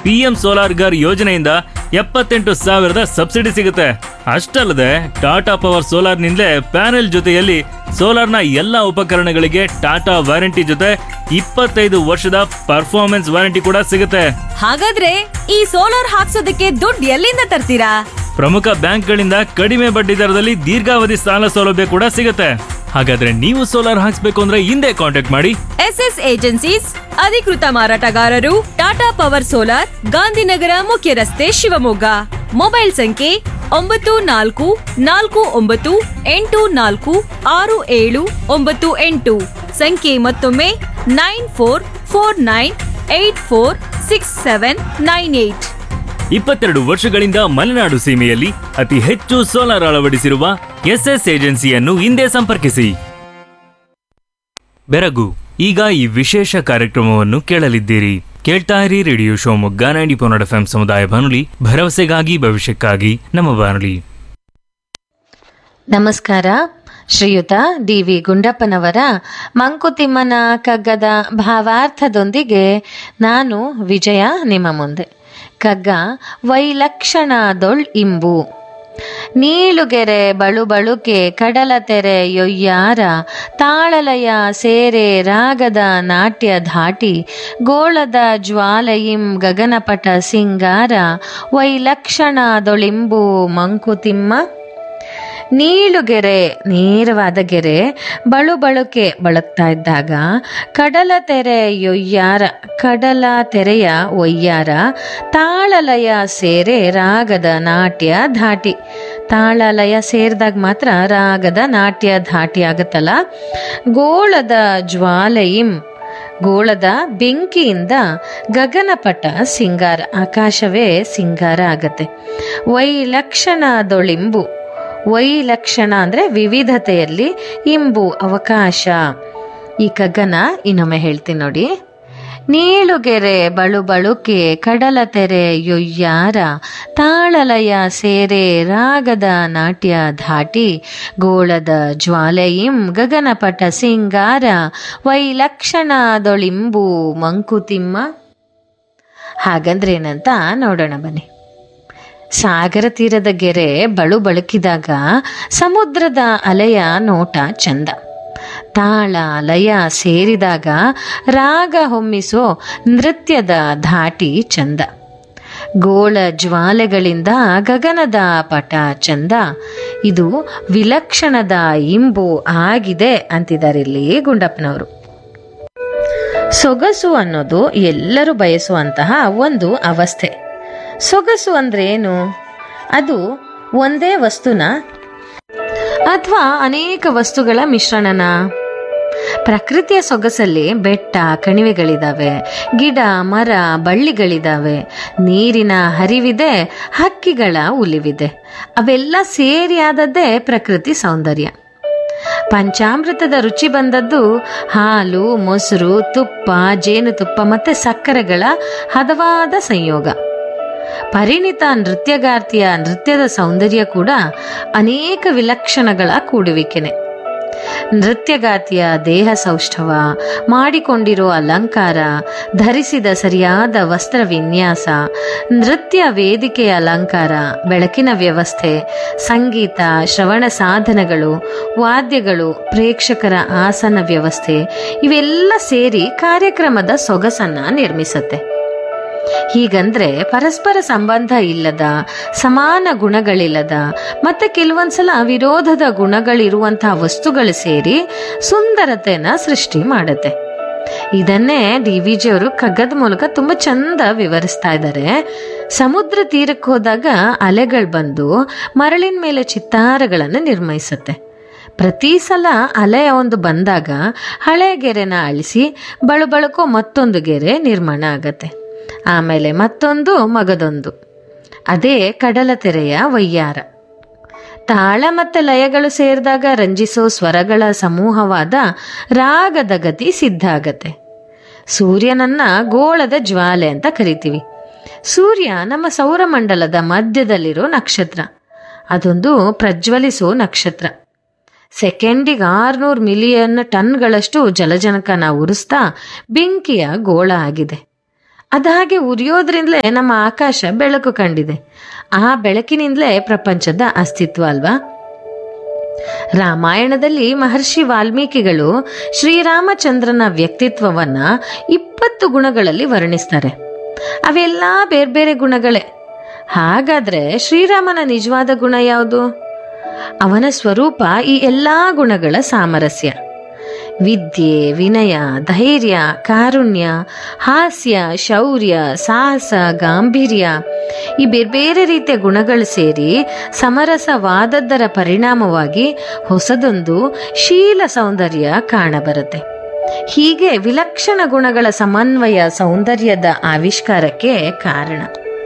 P M solar ಗರ್ ಯೋಜನೆಯಿಂದ ಎಪ್ಪತ್ತೆಂಟು ಸಾವಿರದ ಸಬ್ಸಿಡಿ ಸಿಗುತ್ತೆ ಅಷ್ಟಲ್ಲದೆ ಟಾಟಾ ಪವರ್ ಸೋಲಾರ್ನಿಂದಲೇ ಪ್ಯಾನೆಲ್ ಜೊತೆಯಲ್ಲಿ ಸೋಲಾರ್ನ ಎಲ್ಲ ಉಪಕರಣಗಳಿಗೆ ಟಾಟಾ ವಾರಂಟಿ ಜೊತೆ ಇಪ್ಪತ್ತೈದು ವರ್ಷದ ಪರ್ಫಾರ್ಮೆನ್ಸ್ ವಾರಂಟಿ ಕೂಡ ಸಿಗುತ್ತೆ ಹಾಗಾದ್ರೆ ಈ ಸೋಲಾರ್ ಹಾಕ್ಸೋದಕ್ಕೆ ದುಡ್ಡು ಎಲ್ಲಿಂದ ತರ್ತೀರಾ ಪ್ರಮುಖ ಬ್ಯಾಂಕ್ಗಳಿಂದ ಕಡಿಮೆ ಬಡ್ಡಿ ದರದಲ್ಲಿ ದೀರ್ಘಾವಧಿ ಸಾಲ ಸೌಲಭ್ಯ ಕೂಡ ಸಿಗುತ್ತೆ ಹಾಗಾದ್ರೆ ನೀವು ಸೋಲಾರ್ ಹಾಕ್ಸ್ಬೇಕು ಅಂದ್ರೆ ಹಿಂದೆ ಕಾಂಟ್ಯಾಕ್ಟ್ ಮಾಡಿ ಎಸ್ ಎಸ್ ಏಜೆನ್ಸೀಸ್ ಅಧಿಕೃತ ಮಾರಾಟಗಾರರು ಟಾಟಾ ಪವರ್ ಸೋಲಾರ್ ಗಾಂಧಿನಗರ ಮುಖ್ಯ ರಸ್ತೆ ಶಿವಮೊಗ್ಗ ಮೊಬೈಲ್ ಸಂಖ್ಯೆ ಒಂಬತ್ತು ನಾಲ್ಕು ನಾಲ್ಕು ಒಂಬತ್ತು ಎಂಟು ನಾಲ್ಕು ಆರು ಏಳು ಒಂಬತ್ತು ಎಂಟು ಸಂಖ್ಯೆ ಮತ್ತೊಮ್ಮೆ nine four four nine eight four six seven nine eight ಇಪ್ಪತ್ತೆರಡು ವರ್ಷಗಳಿಂದ ಮಲೆನಾಡು ಸೀಮೆಯಲ್ಲಿ ಅತಿ ಹೆಚ್ಚು ಸೋಲಾರ್ ಅಳವಡಿಸಿರುವ ಎಸ್ಎಸ್ ಏಜೆನ್ಸಿಯನ್ನು ಹಿಂದೆ ಸಂಪರ್ಕಿಸಿ ಬೆರಗು ಈಗ ಈ ವಿಶೇಷ ಕಾರ್ಯಕ್ರಮವನ್ನು ಕೇಳಲಿದ್ದೀರಿ ಕೇಳ್ತಾ ಇರಿ ರೇಡಿಯೋ ಶಿವಮೊಗ್ಗ ನೈಂಟಿ ಪೊನ್ನಡ ಎಫ್ ಸಮುದಾಯ ಬಾನುಲಿ ಭರವಸೆಗಾಗಿ ಭವಿಷ್ಯಕ್ಕಾಗಿ ನಮ್ಮ ಬಾನುಲಿ ನಮಸ್ಕಾರ ಶ್ರೀಯುತ ಡಿ ವಿ ಗುಂಡಪ್ಪನವರ ಮಂಕುತಿಮ್ಮನ ಕಗ್ಗದ ಭಾವಾರ್ಥದೊಂದಿಗೆ ನಾನು ವಿಜಯ ನಿಮ್ಮ ಮುಂದೆ ಕಗ್ಗ ವೈಲಕ್ಷಣದೊಳ್ ಇಂಬು ನೀಳುಗೆರೆ ಬಳು ಬಳುಕೆ ಕಡಲ ತೆರೆ ಯೊಯ್ಯಾರ ತಾಳಲಯ ಸೇರೆ ರಾಗದ ನಾಟ್ಯ ಧಾಟಿ ಗೋಳದ ಜ್ವಾಲೆಯಿಂ ಗಗನಪಟ ಸಿಂಗಾರ ವೈಲಕ್ಷಣದೊಳಿಂಬು ಮಂಕುತಿಮ್ಮ ನೀಳುಗೆರೆ ನೇರವಾದ ಗೆರೆ ಬಳು ಬಳುಕೆ ಬಳಕ್ತಾ ಇದ್ದಾಗ ಕಡಲ ತೆರೆ ಯೊಯ್ಯಾರ ಕಡಲ ತೆರೆಯ ಒಯ್ಯಾರ ತಾಳಲಯ ಸೇರೆ ರಾಗದ ನಾಟ್ಯ ಧಾಟಿ ತಾಳಲಯ ಸೇರಿದಾಗ ಮಾತ್ರ ರಾಗದ ನಾಟ್ಯ ಧಾಟಿ ಆಗತ್ತಲ್ಲ ಗೋಳದ ಜ್ವಾಲೆಯಿಂ ಗೋಳದ ಬೆಂಕಿಯಿಂದ ಗಗನಪಟ ಸಿಂಗಾರ ಆಕಾಶವೇ ಸಿಂಗಾರ ಆಗತ್ತೆ ವೈಲಕ್ಷಣದೊಳಿಂಬು ವೈಲಕ್ಷಣ ಅಂದರೆ ವಿವಿಧತೆಯಲ್ಲಿ ಇಂಬು ಅವಕಾಶ ಈ ಕಗ್ಗನ ಇನ್ನೊಮ್ಮೆ ಹೇಳ್ತೀನಿ ನೋಡಿ ನೀಳುಗೆರೆ ಬಳು ಬಳುಕೆ ಕಡಲ ತೆರೆ ಯೊಯ್ಯಾರ ತಾಳಲಯ ಸೇರೆ ರಾಗದ ನಾಟ್ಯ ಧಾಟಿ ಗೋಳದ ಜ್ವಾಲೆಯಿಂ ಗಗನಪಟ ಸಿಂಗಾರ ವೈಲಕ್ಷಣದೊಳಿಂಬು ಮಂಕುತಿಮ್ಮ ಹಾಗಂದ್ರೇನಂತ ನೋಡೋಣ ಬನ್ನಿ ಸಾಗರ ತೀರದ ಗೆರೆ ಬಳು ಬಳುಕಿದಾಗ ಸಮುದ್ರದ ಅಲೆಯ ನೋಟ ಚಂದ ತಾಳ ಲಯ ಸೇರಿದಾಗ ರಾಗ ಹೊಮ್ಮಿಸೋ ನೃತ್ಯದ ಧಾಟಿ ಚಂದ ಗೋಳ ಜ್ವಾಲೆಗಳಿಂದ ಗಗನದ ಪಟ ಚಂದ ಇದು ವಿಲಕ್ಷಣದ ಇಂಬು ಆಗಿದೆ ಅಂತಿದ್ದಾರೆ ಇಲ್ಲಿ ಗುಂಡಪ್ಪನವರು ಸೊಗಸು ಅನ್ನೋದು ಎಲ್ಲರೂ ಬಯಸುವಂತಹ ಒಂದು ಅವಸ್ಥೆ ಸೊಗಸು ಅಂದ್ರೆ ಏನು ಅದು ಒಂದೇ ವಸ್ತುನ ಅಥವಾ ಅನೇಕ ವಸ್ತುಗಳ ಮಿಶ್ರಣನ ಪ್ರಕೃತಿಯ ಸೊಗಸಲ್ಲಿ ಬೆಟ್ಟ ಕಣಿವೆಗಳಿದಾವೆ ಗಿಡ ಮರ ಬಳ್ಳಿಗಳಿದಾವೆ ನೀರಿನ ಹರಿವಿದೆ ಹಕ್ಕಿಗಳ ಉಲಿವಿದೆ ಅವೆಲ್ಲ ಸೇರಿ ಆದದ್ದೇ ಪ್ರಕೃತಿ ಸೌಂದರ್ಯ ಪಂಚಾಮೃತದ ರುಚಿ ಬಂದದ್ದು ಹಾಲು ಮೊಸರು ತುಪ್ಪ ಜೇನುತುಪ್ಪ ಮತ್ತೆ ಸಕ್ಕರೆಗಳ ಹದವಾದ ಸಂಯೋಗ ಪರಿಣಿತ ನೃತ್ಯಗಾರ್ತಿಯ ನೃತ್ಯದ ಸೌಂದರ್ಯ ಕೂಡ ಅನೇಕ ವಿಲಕ್ಷಣಗಳ ಕೂಡುವಿಕೆನೆ ನೃತ್ಯಗಾತಿಯ ದೇಹ ಸೌಷ್ಠವ ಮಾಡಿಕೊಂಡಿರೋ ಅಲಂಕಾರ ಧರಿಸಿದ ಸರಿಯಾದ ವಸ್ತ್ರ ವಿನ್ಯಾಸ ನೃತ್ಯ ವೇದಿಕೆಯ ಅಲಂಕಾರ ಬೆಳಕಿನ ವ್ಯವಸ್ಥೆ ಸಂಗೀತ ಶ್ರವಣ ಸಾಧನಗಳು ವಾದ್ಯಗಳು ಪ್ರೇಕ್ಷಕರ ಆಸನ ವ್ಯವಸ್ಥೆ ಇವೆಲ್ಲ ಸೇರಿ ಕಾರ್ಯಕ್ರಮದ ಸೊಗಸನ್ನ ನಿರ್ಮಿಸುತ್ತೆ ಹೀಗಂದ್ರೆ ಪರಸ್ಪರ ಸಂಬಂಧ ಇಲ್ಲದ ಸಮಾನ ಗುಣಗಳಿಲ್ಲದ ಮತ್ತೆ ಕೆಲವೊಂದ್ಸಲ ವಿರೋಧದ ಗುಣಗಳಿರುವಂತಹ ವಸ್ತುಗಳು ಸೇರಿ ಸುಂದರತೆನ ಸೃಷ್ಟಿ ಮಾಡುತ್ತೆ ಇದನ್ನೇ ಡಿ ವಿ ಜಿ ಅವರು ಕಗ್ಗದ ಮೂಲಕ ತುಂಬಾ ಚಂದ ವಿವರಿಸ್ತಾ ಇದ್ದಾರೆ ಸಮುದ್ರ ತೀರಕ್ಕೆ ಹೋದಾಗ ಅಲೆಗಳು ಬಂದು ಮರಳಿನ ಮೇಲೆ ಚಿತ್ತಾರಗಳನ್ನು ನಿರ್ಮಿಸುತ್ತೆ ಪ್ರತಿ ಸಲ ಅಲೆ ಒಂದು ಬಂದಾಗ ಹಳೆ ಗೆರೆನ ಅಳಿಸಿ ಬಳುಬಳುಕೋ ಮತ್ತೊಂದು ಗೆರೆ ನಿರ್ಮಾಣ ಆಗತ್ತೆ ಆಮೇಲೆ ಮತ್ತೊಂದು ಮಗದೊಂದು ಅದೇ ಕಡಲ ತೆರೆಯ ವಯ್ಯಾರ ತಾಳ ಮತ್ತೆ ಲಯಗಳು ಸೇರಿದಾಗ ರಂಜಿಸೋ ಸ್ವರಗಳ ಸಮೂಹವಾದ ರಾಗದ ಗತಿ ಸಿದ್ಧ ಆಗತ್ತೆ ಸೂರ್ಯನನ್ನ ಗೋಳದ ಜ್ವಾಲೆ ಅಂತ ಕರಿತೀವಿ ಸೂರ್ಯ ನಮ್ಮ ಸೌರಮಂಡಲದ ಮಧ್ಯದಲ್ಲಿರೋ ನಕ್ಷತ್ರ ಅದೊಂದು ಪ್ರಜ್ವಲಿಸೋ ನಕ್ಷತ್ರ ಸೆಕೆಂಡಿಗೆ ಆರ್ನೂರು ಮಿಲಿಯನ್ ಟನ್ಗಳಷ್ಟು ಜಲಜನಕನ ಉರಿಸ್ತಾ ಬೆಂಕಿಯ ಗೋಳ ಆಗಿದೆ ಅದಾಗೆ ಉರಿಯೋದ್ರಿಂದಲೇ ನಮ್ಮ ಆಕಾಶ ಬೆಳಕು ಕಂಡಿದೆ ಆ ಬೆಳಕಿನಿಂದಲೇ ಪ್ರಪಂಚದ ಅಸ್ತಿತ್ವ ಅಲ್ವಾ ರಾಮಾಯಣದಲ್ಲಿ ಮಹರ್ಷಿ ವಾಲ್ಮೀಕಿಗಳು ಶ್ರೀರಾಮಚಂದ್ರನ ವ್ಯಕ್ತಿತ್ವವನ್ನ ಇಪ್ಪತ್ತು ಗುಣಗಳಲ್ಲಿ ವರ್ಣಿಸ್ತಾರೆ ಅವೆಲ್ಲ ಬೇರೆ ಬೇರೆ ಗುಣಗಳೇ ಹಾಗಾದ್ರೆ ಶ್ರೀರಾಮನ ನಿಜವಾದ ಗುಣ ಯಾವುದು ಅವನ ಸ್ವರೂಪ ಈ ಎಲ್ಲಾ ಗುಣಗಳ ಸಾಮರಸ್ಯ ವಿದ್ಯೆ ವಿನಯ ಧೈರ್ಯ ಕಾರುಣ್ಯ ಹಾಸ್ಯ ಶೌರ್ಯ ಸಾಹಸ ಗಾಂಭೀರ್ಯ ಈ ಬೇರೆ ಬೇರೆ ರೀತಿಯ ಗುಣಗಳು ಸೇರಿ ಸಮರಸವಾದದ್ದರ ಪರಿಣಾಮವಾಗಿ ಹೊಸದೊಂದು ಶೀಲ ಸೌಂದರ್ಯ ಕಾಣಬರುತ್ತೆ ಹೀಗೆ ವಿಲಕ್ಷಣ ಗುಣಗಳ ಸಮನ್ವಯ ಸೌಂದರ್ಯದ ಆವಿಷ್ಕಾರಕ್ಕೆ ಕಾರಣ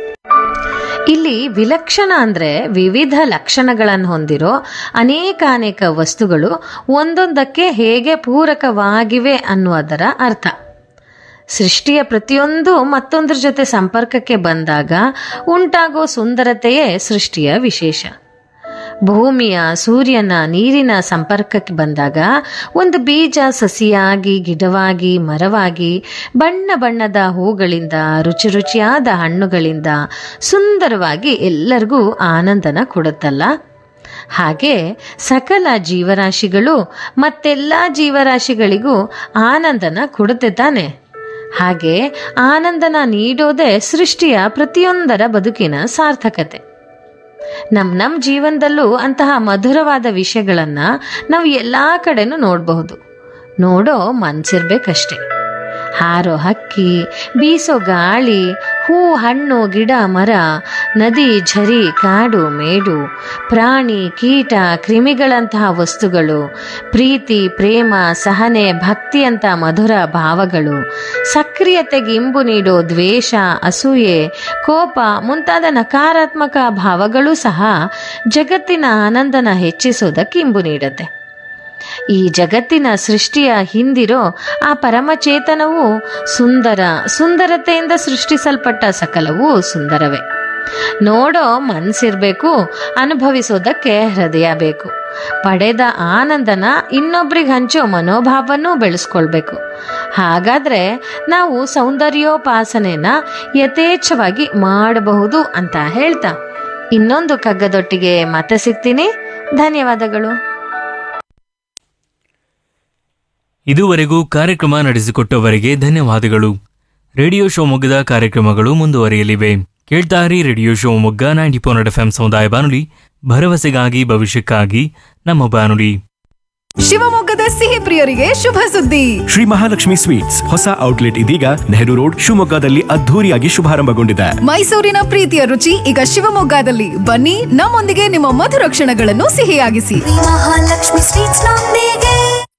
ಇಲ್ಲಿ ವಿಲಕ್ಷಣ ಅಂದ್ರೆ ವಿವಿಧ ಲಕ್ಷಣಗಳನ್ನು ಹೊಂದಿರೋ ಅನೇಕಾನೇಕ ವಸ್ತುಗಳು ಒಂದೊಂದಕ್ಕೆ ಹೇಗೆ ಪೂರಕವಾಗಿವೆ ಅನ್ನುವುದರ ಅರ್ಥ ಸೃಷ್ಟಿಯ ಪ್ರತಿಯೊಂದು ಮತ್ತೊಂದರ ಜೊತೆ ಸಂಪರ್ಕಕ್ಕೆ ಬಂದಾಗ ಉಂಟಾಗೋ ಸುಂದರತೆಯೇ ಸೃಷ್ಟಿಯ ವಿಶೇಷ ಭೂಮಿಯ ಸೂರ್ಯನ ನೀರಿನ ಸಂಪರ್ಕಕ್ಕೆ ಬಂದಾಗ ಒಂದು ಬೀಜ ಸಸಿಯಾಗಿ ಗಿಡವಾಗಿ ಮರವಾಗಿ ಬಣ್ಣ ಬಣ್ಣದ ಹೂಗಳಿಂದ ರುಚಿ ರುಚಿಯಾದ ಹಣ್ಣುಗಳಿಂದ ಸುಂದರವಾಗಿ ಎಲ್ಲರಿಗೂ ಆನಂದನ ಕೊಡುತ್ತಲ್ಲ ಹಾಗೆ ಸಕಲ ಜೀವರಾಶಿಗಳು ಮತ್ತೆಲ್ಲ ಜೀವರಾಶಿಗಳಿಗೂ ಆನಂದನ ಕೊಡುತ್ತೆ ತಾನೆ ಹಾಗೆ ಆನಂದನ ನೀಡೋದೇ ಸೃಷ್ಟಿಯ ಪ್ರತಿಯೊಂದರ ಬದುಕಿನ ಸಾರ್ಥಕತೆ ನಮ್ ನಮ್ ಜೀವನದಲ್ಲೂ ಅಂತಹ ಮಧುರವಾದ ವಿಷಯಗಳನ್ನ ನಾವು ಎಲ್ಲಾ ಕಡೆನೂ ನೋಡಬಹುದು ನೋಡೋ ಮನ್ಸಿರ್ಬೇಕಷ್ಟೆ ಹಾರೋ ಹಕ್ಕಿ ಬೀಸೋ ಗಾಳಿ ಹೂ ಹಣ್ಣು ಗಿಡ ಮರ ನದಿ ಝರಿ ಕಾಡು ಮೇಡು ಪ್ರಾಣಿ ಕೀಟ ಕ್ರಿಮಿಗಳಂತಹ ವಸ್ತುಗಳು ಪ್ರೀತಿ ಪ್ರೇಮ ಸಹನೆ ಭಕ್ತಿಯಂತ ಮಧುರ ಭಾವಗಳು ಸಕ್ರಿಯತೆಗೆ ಇಂಬು ನೀಡೋ ದ್ವೇಷ ಅಸೂಯೆ ಕೋಪ ಮುಂತಾದ ನಕಾರಾತ್ಮಕ ಭಾವಗಳು ಸಹ ಜಗತ್ತಿನ ಆನಂದನ ಹೆಚ್ಚಿಸೋದಕ್ಕೆ ಇಂಬು ನೀಡುತ್ತೆ ಈ ಜಗತ್ತಿನ ಸೃಷ್ಟಿಯ ಹಿಂದಿರೋ ಆ ಪರಮಚೇತನವು ಸುಂದರ ಸುಂದರತೆಯಿಂದ ಸೃಷ್ಟಿಸಲ್ಪಟ್ಟ ಸಕಲವೂ ಸುಂದರವೇ ನೋಡೋ ಮನ್ಸಿರ್ಬೇಕು ಅನುಭವಿಸೋದಕ್ಕೆ ಹೃದಯ ಬೇಕು ಪಡೆದ ಆನಂದನ ಇನ್ನೊಬ್ರಿಗೆ ಹಂಚೋ ಮನೋಭಾವನೂ ಬೆಳೆಸ್ಕೊಳ್ಬೇಕು ಹಾಗಾದ್ರೆ ನಾವು ಸೌಂದರ್ಯೋಪಾಸನೆನ ಯಥೇಚ್ಛವಾಗಿ ಮಾಡಬಹುದು ಅಂತ ಹೇಳ್ತಾ ಇನ್ನೊಂದು ಕಗ್ಗದೊಟ್ಟಿಗೆ ಮತ್ತೆ ಸಿಗ್ತೀನಿ ಧನ್ಯವಾದಗಳು ಇದುವರೆಗೂ ಕಾರ್ಯಕ್ರಮ ನಡೆಸಿಕೊಟ್ಟವರಿಗೆ ಧನ್ಯವಾದಗಳು ರೇಡಿಯೋ ಶಿವಮೊಗ್ಗದ ಕಾರ್ಯಕ್ರಮಗಳು ಮುಂದುವರಿಯಲಿವೆ ಕೇಳ್ತಾರಿ radio Shivamogga ninety four F M ಸಮುದಾಯ ಬಾನುಲಿ ಭರವಸೆಗಾಗಿ ಭವಿಷ್ಯಕ್ಕಾಗಿ ನಮ್ಮ ಬಾನುಲಿ ಶಿವಮೊಗ್ಗದ ಸಿಹಿ ಪ್ರಿಯರಿಗೆ ಶುಭ ಸುದ್ದಿ ಶ್ರೀ ಮಹಾಲಕ್ಷ್ಮಿ ಸ್ವೀಟ್ಸ್ ಹೊಸ ಔಟ್ಲೆಟ್ ಇದೀಗ ನೆಹರು ರೋಡ್ ಶಿವಮೊಗ್ಗದಲ್ಲಿ ಅದ್ಧೂರಿಯಾಗಿ ಶುಭಾರಂಭಗೊಂಡಿದೆ ಮೈಸೂರಿನ ಪ್ರೀತಿಯ ರುಚಿ ಈಗ ಶಿವಮೊಗ್ಗದಲ್ಲಿ ಬನ್ನಿ ನಮ್ಮೊಂದಿಗೆ ನಿಮ್ಮ ಮಧುರ ಕ್ಷಣಗಳನ್ನು ಸಿಹಿಯಾಗಿಸಿ ಮಹಾಲಕ್ಷ್ಮಿ ಸ್ವೀಟ್ಸ್ ನೊಂದಿಗೆ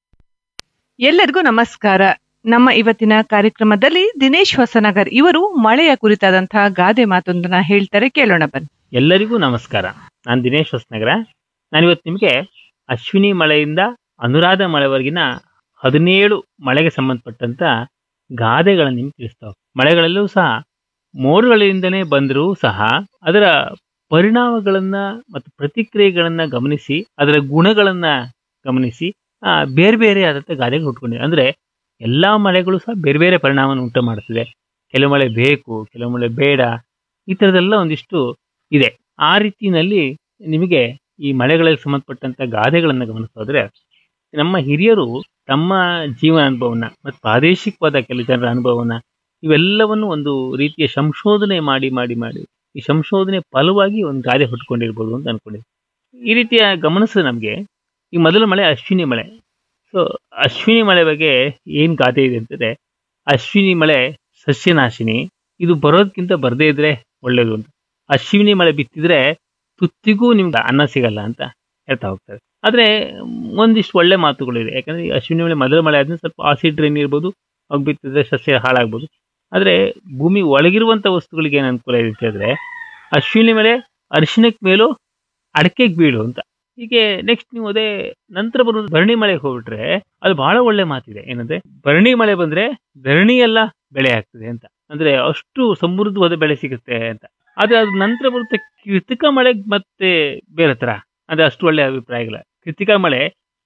ಎಲ್ಲರಿಗೂ ನಮಸ್ಕಾರ ನಮ್ಮ ಇವತ್ತಿನ ಕಾರ್ಯಕ್ರಮದಲ್ಲಿ ದಿನೇಶ್ ಹೊಸನಗರ್ ಇವರು ಮಳೆಯ ಕುರಿತಾದಂತಹ ಗಾದೆ ಮಾತೊಂದನ್ನ ಹೇಳ್ತಾರೆ ಕೇಳೋಣ ಬನ್ನಿ ಎಲ್ಲರಿಗೂ ನಮಸ್ಕಾರ ನಾನು ದಿನೇಶ್ ಹೊಸನಗರ ನಾನಿವತ್ತು ನಿಮಗೆ ಅಶ್ವಿನಿ ಮಳೆಯಿಂದ ಅನುರಾಧ ಮಳೆವರೆಗಿನ ಹದಿನೇಳು ಮಳೆಗೆ ಸಂಬಂಧಪಟ್ಟಂತ ಗಾದೆಗಳನ್ನು ನಿಮ್ಗೆ ತಿಳಿಸ್ತಾ ಹೋಗ್ತೀನಿ. ಮಳೆಗಳಲ್ಲೂ ಸಹ ಮೋಡಗಳಿಂದನೇ ಬಂದರೂ ಸಹ ಅದರ ಪರಿಣಾಮಗಳನ್ನ ಮತ್ತು ಪ್ರತಿಕ್ರಿಯೆಗಳನ್ನ ಗಮನಿಸಿ ಅದರ ಗುಣಗಳನ್ನ ಗಮನಿಸಿ ಆ, ಬೇರೆ ಬೇರೆ ಆದಂಥ ಗಾದೆಗಳು ಹುಟ್ಕೊಂಡಿವೆ ಅಂದ್ರೆ ಎಲ್ಲಾ ಮಳೆಗಳು ಸಹ ಬೇರೆ ಬೇರೆ ಪರಿಣಾಮವನ್ನು ಉಂಟು ಮಾಡುತ್ತದೆ ಕೆಲವು ಮಳೆ ಬೇಕು ಕೆಲವು ಮಳೆ ಬೇಡ ಈ ಥರದೆಲ್ಲ ಒಂದಿಷ್ಟು ಇದೆ ಆ ರೀತಿಯಲ್ಲಿ ನಿಮಗೆ ಈ ಮಳೆಗಳಿಗೆ ಸಂಬಂಧಪಟ್ಟಂತ ಗಾದೆಗಳನ್ನು ಗಮನಿಸೋದ್ರೆ ನಮ್ಮ ಹಿರಿಯರು ತಮ್ಮ ಜೀವನ ಅನುಭವನ ಮತ್ತು ಪ್ರಾದೇಶಿಕವಾದ ಕೆಲವು ಜನರ ಅನುಭವನ ಇವೆಲ್ಲವನ್ನು ಒಂದು ರೀತಿಯ ಸಂಶೋಧನೆ ಮಾಡಿ ಮಾಡಿ ಮಾಡಿ ಈ ಸಂಶೋಧನೆ ಫಲವಾಗಿ ಒಂದು ಗಾದೆ ಹುಟ್ಕೊಂಡಿರ್ಬೋದು ಅಂತ ಅನ್ಕೊಂಡಿದ್ದೆ ಈ ರೀತಿಯ ಗಮನಿಸಿದ್ರೆ ನಮಗೆ ಈ ಮೊದಲ ಮಳೆ ಅಶ್ವಿನಿ ಮಳೆ ಸೊ ಅಶ್ವಿನಿ ಮಳೆ ಬಗ್ಗೆ ಏನು ಗಾದೆ ಇದೆ ಅಂತಂದ್ರೆ ಅಶ್ವಿನಿ ಮಳೆ ಸಸ್ಯನಾಶಿನಿ ಇದು ಬರೋದಕ್ಕಿಂತ ಬರದೇ ಇದ್ರೆ ಒಳ್ಳೇದು ಅಂತ ಅಶ್ವಿನಿ ಮಳೆ ಬಿತ್ತಿದ್ರೆ ತುತ್ತಿಗೂ ನಿಮ್ಗೆ ಅನ್ನ ಸಿಗಲ್ಲ ಅಂತ ಹೇಳ್ತಾ ಹೋಗ್ತಾರೆ ಆದ್ರೆ ಒಂದಿಷ್ಟು ಒಳ್ಳೆ ಮಾತುಗಳಿದೆ ಯಾಕಂದ್ರೆ ಈ ಅಶ್ವಿನಿ ಮಳೆ ಮೊದಲ ಮಳೆ ಆದ್ಮೇಲೆ ಸ್ವಲ್ಪ ಆಸಿಡ್ ರೇನ್ ಇರ್ಬೋದು ಅವಾಗ ಬಿತ್ತಿದ್ರೆ ಸಸ್ಯ ಹಾಳಾಗ್ಬೋದು ಆದ್ರೆ ಭೂಮಿ ಒಳಗಿರುವಂತ ವಸ್ತುಗಳಿಗೆ ಏನು ಅನುಕೂಲ ಇದೆ ಅಂತ ಹೇಳಿದ್ರೆ ಅಶ್ವಿನಿ ಮಳೆ ಅರಿಶಿನಕ್ಕೆ ಮೇಲೂ ಅಡಕೆಗೆ ಬೀಳು ಅಂತ ಹೀಗೆ ನೆಕ್ಸ್ಟ್ ನೀವು ಅದೇ ನಂತರ ಬರೋದು ಭರಣಿ ಮಳೆಗೆ ಹೋಗ್ಬಿಟ್ರೆ ಅದು ಬಹಳ ಒಳ್ಳೆ ಮಾತಿದೆ ಏನಂದ್ರೆ ಭರಣಿ ಮಳೆ ಬಂದ್ರೆ ಧರಣಿ ಎಲ್ಲ ಬೆಳೆ ಆಗ್ತದೆ ಅಂತ ಅಂದ್ರೆ ಅಷ್ಟು ಸಮೃದ್ಧವಾದ ಬೆಳೆ ಸಿಗುತ್ತೆ ಅಂತ ಆದ್ರೆ ಅದು ನಂತರ ಬರುತ್ತೆ ಕೃತಿಕ ಮಳೆಗೆ ಮತ್ತೆ ಬೇರೆ ತರ ಅಂದ್ರೆ ಅಷ್ಟು ಒಳ್ಳೆ ಅಭಿಪ್ರಾಯಗಳ ಕೃತಿಕ ಮಳೆ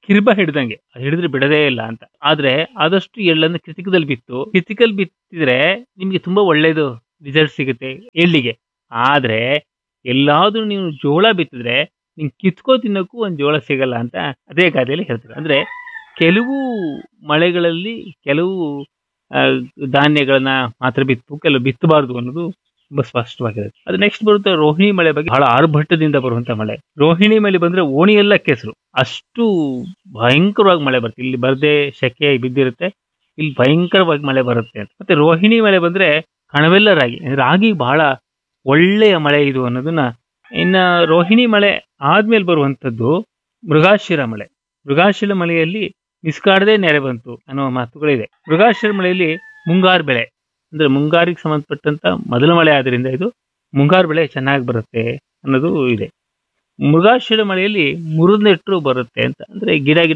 ಕಿರ್ಬ ಹಿಡ್ದಂಗೆ ಅದು ಹಿಡಿದ್ರೆ ಬಿಡದೇ ಇಲ್ಲ ಅಂತ ಆದ್ರೆ ಆದಷ್ಟು ಎಳ್ಳನ್ನು ಕೃತಿಕದಲ್ಲಿ ಬಿತ್ತು ಕೃತಿಕಲ್ ಬಿತ್ತಿದ್ರೆ ನಿಮ್ಗೆ ತುಂಬಾ ಒಳ್ಳೇದು ರಿಸಲ್ಟ್ ಸಿಗುತ್ತೆ ಎಳ್ಳಿಗೆ ಆದ್ರೆ ಎಲ್ಲಾದ್ರೂ ನೀವು ಜೋಳ ಬಿತ್ತಿದ್ರೆ ನಿಂಗೆ ಕಿತ್ಕೋ ತಿನ್ನೋಕ್ಕೂ ಒಂದು ಜೋಳ ಸಿಗಲ್ಲ ಅಂತ ಅದೇ ಗಾದೆಯಲ್ಲಿ ಹೇಳ್ತಾರೆ ಅಂದ್ರೆ ಕೆಲವು ಮಳೆಗಳಲ್ಲಿ ಕೆಲವು ಆ, ಧಾನ್ಯಗಳನ್ನ ಮಾತ್ರ ಬಿತ್ತು ಕೆಲವು ಬಿತ್ತಬಾರ್ದು ಅನ್ನೋದು ತುಂಬಾ ಸ್ಪಷ್ಟವಾಗಿರುತ್ತೆ ಅದು ನೆಕ್ಸ್ಟ್ ಬರುತ್ತೆ ರೋಹಿಣಿ ಮಳೆ ಬಗ್ಗೆ ಬಹಳ ಆರ್ಭಟದಿಂದ ಬರುವಂತ ಮಳೆ ರೋಹಿಣಿ ಮಳೆ ಬಂದ್ರೆ ಓಣಿ ಎಲ್ಲ ಕೆಸರು ಅಷ್ಟು ಭಯಂಕರವಾಗಿ ಮಳೆ ಬರುತ್ತೆ ಇಲ್ಲಿ ಬರ್ದೆ ಸೆಕೆ ಬಿದ್ದಿರುತ್ತೆ ಇಲ್ಲಿ ಭಯಂಕರವಾಗಿ ಮಳೆ ಬರುತ್ತೆ ಅಂತ ಮತ್ತೆ ರೋಹಿಣಿ ಮಳೆ ಬಂದ್ರೆ ಕಣವೆಲ್ಲ ರಾಗಿ ರಾಗಿ ಬಹಳ ಒಳ್ಳೆಯ ಮಳೆ ಇದು ಅನ್ನೋದನ್ನ ಇನ್ನ ರೋಹಿಣಿ ಮಳೆ ಆದ್ಮೇಲೆ ಬರುವಂತದ್ದು ಮೃಗಾಶಿರ ಮಳೆ ಮೃಗಾಶಿರ ಮಳೆಯಲ್ಲಿ ಮಿಸ್ಕಾಡದೆ ನೆರೆ ಬಂತು ಅನ್ನುವ ಮಾತುಗಳಿದೆ ಮೃಗಾಶಿರ ಮಳೆಯಲ್ಲಿ ಮುಂಗಾರು ಬೆಳೆ ಅಂದ್ರೆ ಮುಂಗಾರಿಗೆ ಸಂಬಂಧಪಟ್ಟಂತ ಮೊದಲ ಮಳೆ ಆದ್ರಿಂದ ಇದು ಮುಂಗಾರು ಬೆಳೆ ಚೆನ್ನಾಗಿ ಬರುತ್ತೆ ಅನ್ನೋದು ಇದೆ ಮೃಗಾಶಿರ ಮಳೆಯಲ್ಲಿ ಮುರಿದೆಟ್ಟರು ಬರುತ್ತೆ ಅಂತ ಅಂದ್ರೆ ಗಿಡ ಗಿಡ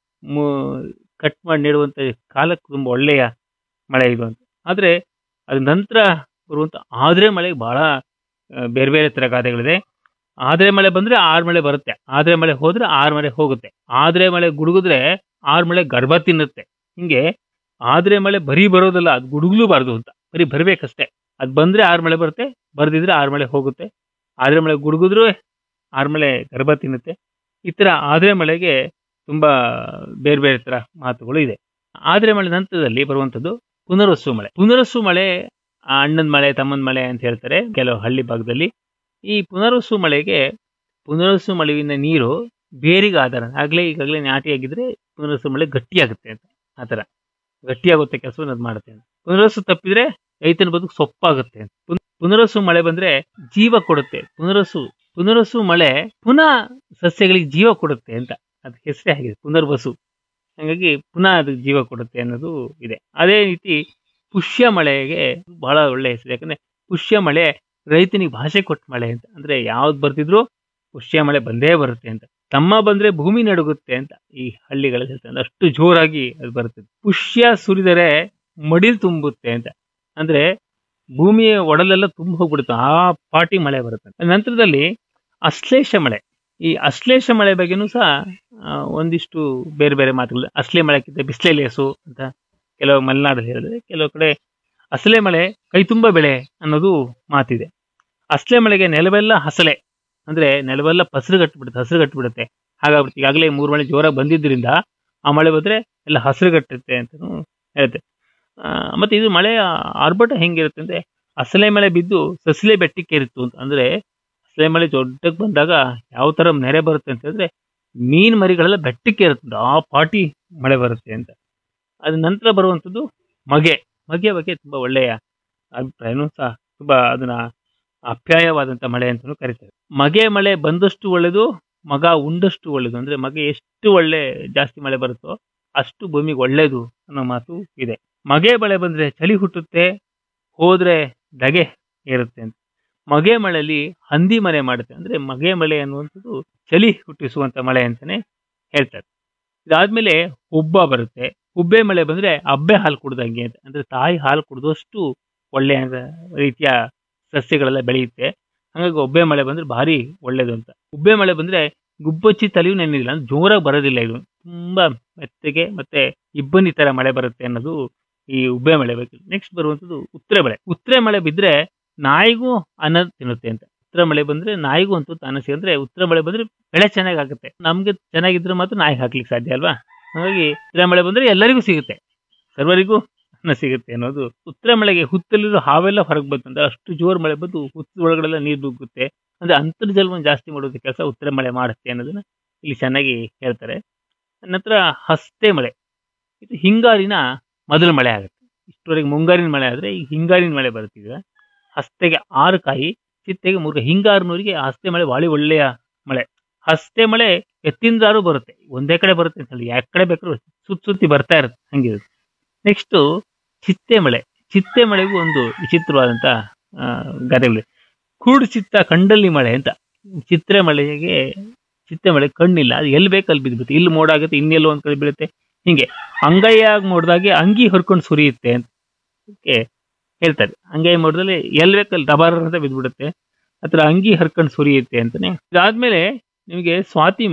ಕಟ್ ಮಾಡಿ ನೆಡುವಂತ ಕಾಲಕ್ಕೆ ತುಂಬಾ ಒಳ್ಳೆಯ ಮಳೆ ಇದು ಅಂತ ಆದ್ರೆ ಅದ ನಂತರ ಬರುವಂತ ಆದ್ರೆ ಮಳೆ ಬಹಳ ಆ, ಬೇರೆ ಬೇರೆ ತರ ಗಾದೆಗಳಿದೆ ಆದ್ರೆ ಮಳೆ ಬಂದ್ರೆ ಆರ್ ಮಳೆ ಬರುತ್ತೆ ಆದ್ರೆ ಮಳೆ ಹೋದ್ರೆ ಆರ್ ಮಳೆ ಹೋಗುತ್ತೆ ಆದ್ರೆ ಮಳೆ ಗುಡುಗಿದ್ರೆ ಆರ್ ಮಳೆ ಗರ್ಭ ತಿನ್ನುತ್ತೆ ಹಿಂಗೆ ಆದ್ರೆ ಮಳೆ ಬರೀ ಬರೋದಲ್ಲ ಅದು ಗುಡುಗ್ಲೂಬಾರ್ದು ಅಂತ ಬರೀ ಬರ್ಬೇಕಷ್ಟೇ ಅದ್ ಬಂದ್ರೆ ಆರ್ ಮಳೆ ಬರುತ್ತೆ ಬರ್ದಿದ್ರೆ ಆರ್ ಮಳೆ ಹೋಗುತ್ತೆ ಆದ್ರೆ ಮಳೆ ಗುಡುಗಿದ್ರು ಆರ್ ಮಳೆ ಗರ್ಭ ತಿನ್ನುತ್ತೆ ಈ ತರ ಆದ್ರೆ ಮಳೆಗೆ ತುಂಬಾ ಬೇರೆ ಬೇರೆ ತರ ಮಾತುಗಳು ಇದೆ ಆದ್ರೆ ಮಳೆ ನಂತರದಲ್ಲಿ ಬರುವಂತದ್ದು ಪುನರ್ವಸು ಮಳೆ ಪುನರ್ವಸು ಮಳೆ ಆ ಅಣ್ಣನ ಮಳೆ ತಮ್ಮನ ಮಳೆ ಅಂತ ಹೇಳ್ತಾರೆ ಕೆಲವು ಹಳ್ಳಿ ಭಾಗದಲ್ಲಿ ಈ ಪುನರ್ವಸು ಮಳೆಗೆ ಪುನರ್ವಸು ಮಳೆವಿನ ನೀರು ಬೇರಿಗೆ ಆಧಾರ ಆಗ್ಲೇ ಈಗಾಗಲೇ ನಾಟಿಯಾಗಿದ್ರೆ ಪುನರ್ವಸು ಮಳೆ ಗಟ್ಟಿಯಾಗುತ್ತೆ ಅಂತ ಆತರ ಗಟ್ಟಿಯಾಗುತ್ತೆ ಕೆಲಸವನ್ನು ಅದು ಮಾಡುತ್ತೆ ಅಂತ ಪುನರ್ವಸು ತಪ್ಪಿದ್ರೆ ರೈತನ ಬದುಕು ಸೊಪ್ಪಾಗುತ್ತೆ ಅಂತ ಪುನ್- ಪುನರ್ವಸು ಮಳೆ ಬಂದ್ರೆ ಜೀವ ಕೊಡುತ್ತೆ ಪುನರ್ವಸು ಪುನರ್ವಸು ಮಳೆ ಪುನಃ ಸಸ್ಯಗಳಿಗೆ ಜೀವ ಕೊಡುತ್ತೆ ಅಂತ ಅದು ಹೆಸರೇ ಆಗಿದೆ ಪುನರ್ವಸು ಹಾಗಾಗಿ ಪುನಃ ಅದು ಜೀವ ಕೊಡುತ್ತೆ ಅನ್ನೋದು ಇದೆ ಅದೇ ರೀತಿ ಪುಷ್ಯ ಮಳೆಗೆ ಬಹಳ ಒಳ್ಳೆ ಹೆಸರು ಯಾಕಂದ್ರೆ ಪುಷ್ಯ ಮಳೆ ರೈತನಿಗೆ ಭಾಷೆ ಕೊಟ್ಟ ಮಳೆ ಅಂತ ಅಂದ್ರೆ ಯಾವ್ದು ಬರ್ತಿದ್ರು ಪುಷ್ಯ ಮಳೆ ಬಂದೇ ಬರುತ್ತೆ ಅಂತ ತಮ್ಮ ಬಂದ್ರೆ ಭೂಮಿ ನಡುಗುತ್ತೆ ಅಂತ ಈ ಹಳ್ಳಿಗಳಲ್ಲಿ ಹೇಳ್ತಾರೆ ಅಂದ್ರೆ ಅಷ್ಟು ಜೋರಾಗಿ ಅದು ಬರುತ್ತೆ ಪುಷ್ಯ ಸುರಿದರೆ ಮಡಿಲ್ ತುಂಬುತ್ತೆ ಅಂತ ಅಂದ್ರೆ ಭೂಮಿಯ ಒಡಲೆಲ್ಲ ತುಂಬ ಹೋಗ್ಬಿಡುತ್ತೆ ಆ ಪಾಟಿ ಮಳೆ ಬರುತ್ತೆ ನಂತರದಲ್ಲಿ ಅಶ್ಲೇಷ ಮಳೆ ಈ ಅಶ್ಲೇಷ ಮಳೆ ಬಗ್ಗೆನೂ ಸಹ ಆ, ಒಂದಿಷ್ಟು ಬೇರೆ ಬೇರೆ ಮಾತುಗಳು ಅಶ್ಲೇ ಮಳೆಕ್ಕಿಂತ ಬಿಸಿಲೇ ಲೇಸು ಅಂತ ಕೆಲವು ಮಲೆನಾಡಲ್ಲಿ ಹೇಳಿದ್ರೆ ಕೆಲವು ಕಡೆ ಅಸಲೆ ಮಳೆ ಕೈ ತುಂಬ ಬೆಳೆ ಅನ್ನೋದು ಮಾತಿದೆ ಅಸಲೆ ಮಳೆಗೆ ನೆಲವೆಲ್ಲ ಹಸಲೆ ಅಂದ್ರೆ ನೆಲವೆಲ್ಲ ಪಸರು ಕಟ್ಟಿಬಿಡುತ್ತೆ ಹಸಿರು ಕಟ್ಟಿಬಿಡುತ್ತೆ ಹಾಗಾಗ್ಬಿಡುತ್ತೆ ಈಗಾಗಲೇ ಮೂರು ಮಳೆ ಜೋರಾಗಿ ಬಂದಿದ್ದರಿಂದ ಆ ಮಳೆ ಬಂದ್ರೆ ಎಲ್ಲ ಹಸಿರು ಕಟ್ಟುತ್ತೆ ಅಂತಲೂ ಹೇಳುತ್ತೆ ಆ, ಮತ್ತೆ ಇದು ಮಳೆ ಆರ್ಭಟ ಹೆಂಗಿರುತ್ತೆ ಅಂದ್ರೆ ಅಸಲೆ ಮಳೆ ಬಿದ್ದು ಸಸಿಲೆ ಬೆಟ್ಟಕ್ಕೆ ಇರುತ್ತು ಅಂತ ಅಂದ್ರೆ ಅಸಲೆ ಮಳೆ ದೊಡ್ಡಕ್ಕೆ ಬಂದಾಗ ಯಾವ ತರ ನೆರೆ ಬರುತ್ತೆ ಅಂತ ಹೇಳಿದ್ರೆ ಮೀನ್ ಮರಿಗಳೆಲ್ಲ ಬೆಟ್ಟಕ್ಕೆ ಇರುತ್ತೆ ಆ ಪಾಟಿ ಮಳೆ ಬರುತ್ತೆ ಅಂತ ಅದ ನಂತರ ಬರುವಂಥದ್ದು ಮಗೆ ಮಗೆ ಬಗ್ಗೆ ತುಂಬಾ ಒಳ್ಳೆಯ ಅಭಿಪ್ರಾಯನೂ ಸಹ ತುಂಬಾ ಅದನ್ನ ಅಪ್ಯಾಯವಾದಂತ ಮಳೆ ಅಂತಲೂ ಕರೀತಾರೆ ಮಗೆ ಮಳೆ ಬಂದಷ್ಟು ಒಳ್ಳೇದು ಮಗ ಉಂಡಷ್ಟು ಒಳ್ಳೇದು ಅಂದ್ರೆ ಮಗೆ ಎಷ್ಟು ಒಳ್ಳೆ ಜಾಸ್ತಿ ಮಳೆ ಬರುತ್ತೋ ಅಷ್ಟು ಭೂಮಿಗೆ ಒಳ್ಳೇದು ಅನ್ನೋ ಮಾತು ಇದೆ ಮಗೆ ಮಳೆ ಬಂದ್ರೆ ಚಳಿ ಹುಟ್ಟುತ್ತೆ ಹೋದ್ರೆ ಧಗೆ ಏರುತ್ತೆ ಅಂತ ಮಗೆ ಮಳೆಯಲ್ಲಿ ಹಂದಿ ಮನೆ ಮಾಡುತ್ತೆ ಅಂದ್ರೆ ಮಗೆ ಮಳೆ ಅನ್ನುವಂಥದ್ದು ಚಳಿ ಹುಟ್ಟಿಸುವಂತ ಮಳೆ ಅಂತಾನೆ ಹೇಳ್ತಾರೆ ಇದಾದ್ಮೇಲೆ ಹುಬ್ಬ ಬರುತ್ತೆ ಹುಬ್ಬೆ ಮಳೆ ಬಂದ್ರೆ ಅಬ್ಬೆ ಹಾಲು ಕುಡ್ದಂಗೆ ಅಂತ ಅಂದ್ರೆ ತಾಯಿ ಹಾಲು ಕುಡಿದಷ್ಟು ಒಳ್ಳೆಯ ರೀತಿಯ ಸಸ್ಯಗಳೆಲ್ಲ ಬೆಳೆಯುತ್ತೆ ಹಾಗಾಗಿ ಒಬ್ಬೆ ಮಳೆ ಬಂದ್ರೆ ಭಾರಿ ಒಳ್ಳೇದು ಅಂತ ಉಬ್ಬೆ ಮಳೆ ಬಂದ್ರೆ ಗುಬ್ಬಚ್ಚಿ ತಲೆಯೂ ನೆನೆದಿಲ್ಲ ಅಂದ್ರೆ ಜೋರಾಗಿ ಬರೋದಿಲ್ಲ ಇದು ತುಂಬಾ ಮೆತ್ತಗೆ ಮತ್ತೆ ಇಬ್ಬನಿ ತರ ಮಳೆ ಬರುತ್ತೆ ಅನ್ನೋದು ಈ ಉಬ್ಬೆ ಮಳೆ ಬಗ್ಗೆ ನೆಕ್ಸ್ಟ್ ಬರುವಂತದ್ದು ಉತ್ತರೆ ಮಳೆ ಉತ್ತರೆ ಮಳೆ ಬಿದ್ರೆ ನಾಯಿಗೂ ಅನ್ನ ತಿನ್ನುತ್ತೆ ಅಂತ ಉತ್ತರ ಮಳೆ ಬಂದ್ರೆ ನಾಯಿಗೂ ಅಂತೂ ಅನ್ನ ಸಿಗುತ್ತೆ ಅಂದ್ರೆ ಉತ್ತರ ಮಳೆ ಬಂದ್ರೆ ಬೆಳೆ ಚೆನ್ನಾಗಿ ಆಗುತ್ತೆ ನಮ್ಗೆ ಚೆನ್ನಾಗಿದ್ರೆ ಮಾತ್ರ ನಾಯಿ ಹಾಕ್ಲಿಕ್ಕೆ ಸಾಧ್ಯ ಅಲ್ವಾ ಹಾಗಾಗಿ ಉತ್ತರ ಮಳೆ ಬಂದ್ರೆ ಎಲ್ಲರಿಗೂ ಸಿಗುತ್ತೆ ಸರ್ವರಿಗೂ ಅನ್ನ ಸಿಗುತ್ತೆ ಅನ್ನೋದು ಉತ್ತರ ಮಳೆಗೆ ಹುತ್ತಲಿರೋ ಹಾವೆಲ್ಲ ಹೊರಗೆ ಬಂತಂದ್ರೆ ಅಷ್ಟು ಜೋರು ಮಳೆ ಬಂದು ಹುತ್ತ ಒಳಗಡೆಲ್ಲ ನೀರು ನುಗ್ಗುತ್ತೆ ಅಂದ್ರೆ ಅಂತರ್ಜಲವನ್ನು ಜಾಸ್ತಿ ಮಾಡೋದು ಕೆಲಸ ಉತ್ತರ ಮಳೆ ಮಾಡುತ್ತೆ ಅನ್ನೋದನ್ನ ಇಲ್ಲಿ ಚೆನ್ನಾಗಿ ಹೇಳ್ತಾರೆ ನಂತರ ಹಸ್ತೆ ಮಳೆ ಇದು ಹಿಂಗಾರಿನ ಮೊದಲ ಮಳೆ ಆಗುತ್ತೆ ಇಷ್ಟವರೆಗೆ ಮುಂಗಾರಿನ ಮಳೆ ಆದ್ರೆ ಈಗ ಹಿಂಗಾರಿನ ಮಳೆ ಬರುತ್ತಿದೆ ಹಸ್ತೆಗೆ ಆರು ಕಾಯಿ ಚಿತ್ತೆಗೆ ಮೂರು ಕಾಯಿ. ಹಿಂಗಾರಿನವರಿಗೆ ಹಸ್ತೆ ಮಳೆ ಭಾಳ ಒಳ್ಳೆಯ ಮಳೆ ಹಸ್ತೆ ಮಳೆ ಎತ್ತಿಂದಾರು ಬರುತ್ತೆ ಒಂದೇ ಕಡೆ ಬರುತ್ತೆ ಅಂತ ಹೇಳಿ ಯಾವ ಕಡೆ ಬೇಕಾದ್ರೂ ಸುತ್ತ ಸುತ್ತಿ ಬರ್ತಾ ಇರುತ್ತೆ ಹಂಗಿರುತ್ತೆ ನೆಕ್ಸ್ಟ್ ಚಿತ್ತೆ ಮಳೆ ಚಿತ್ತೆ ಮಳೆಗೂ ಒಂದು ವಿಚಿತ್ರವಾದಂತ ಆ, ಗಾದೆಗಳಿವೆ ಕುರುಡು ಚಿತ್ತ ಕಂಡಲ್ಲಿ ಮಳೆ ಅಂತ ಚಿತ್ರೆ ಮಳೆಗೆ ಚಿತ್ತೆ ಮಳೆ ಕಣ್ಣಿಲ್ಲ ಅದು ಎಲ್ಲಿ ಬೇಕು ಅಲ್ಲಿ ಬಿದ್ಬಿಡುತ್ತೆ ಇಲ್ಲಿ ಮೋಡ ಆಗುತ್ತೆ ಇನ್ನೆಲ್ಲೋ ಒಂದ್ ಕಡೆ ಬೀಳುತ್ತೆ ಹಿಂಗೆ ಅಂಗೈಯಾಗಿ ಮೋಡ್ದಾಗೆ ಅಂಗಿ ಹೊರ್ಕೊಂಡು ಸುರಿಯುತ್ತೆ ಅಂತ ಅದಕ್ಕೆ ಹೇಳ್ತಾರೆ ಅಂಗೈ ಮೋಡದಲ್ಲಿ ಎಲ್ಲಿ ಬೇಕಲ್ಲಿ ಡಬಾರ್ ಅಂತ ಬಿದ್ಬಿಡುತ್ತೆ ಹತ್ರ ಅಂಗಿ ಹರ್ಕೊಂಡು ಸುರಿಯುತ್ತೆ ಅಂತಾನೆ ಇದಾದ್ಮೇಲೆ ನಿಮಗೆ ಸ್ವಾತಿ ಮಳೆ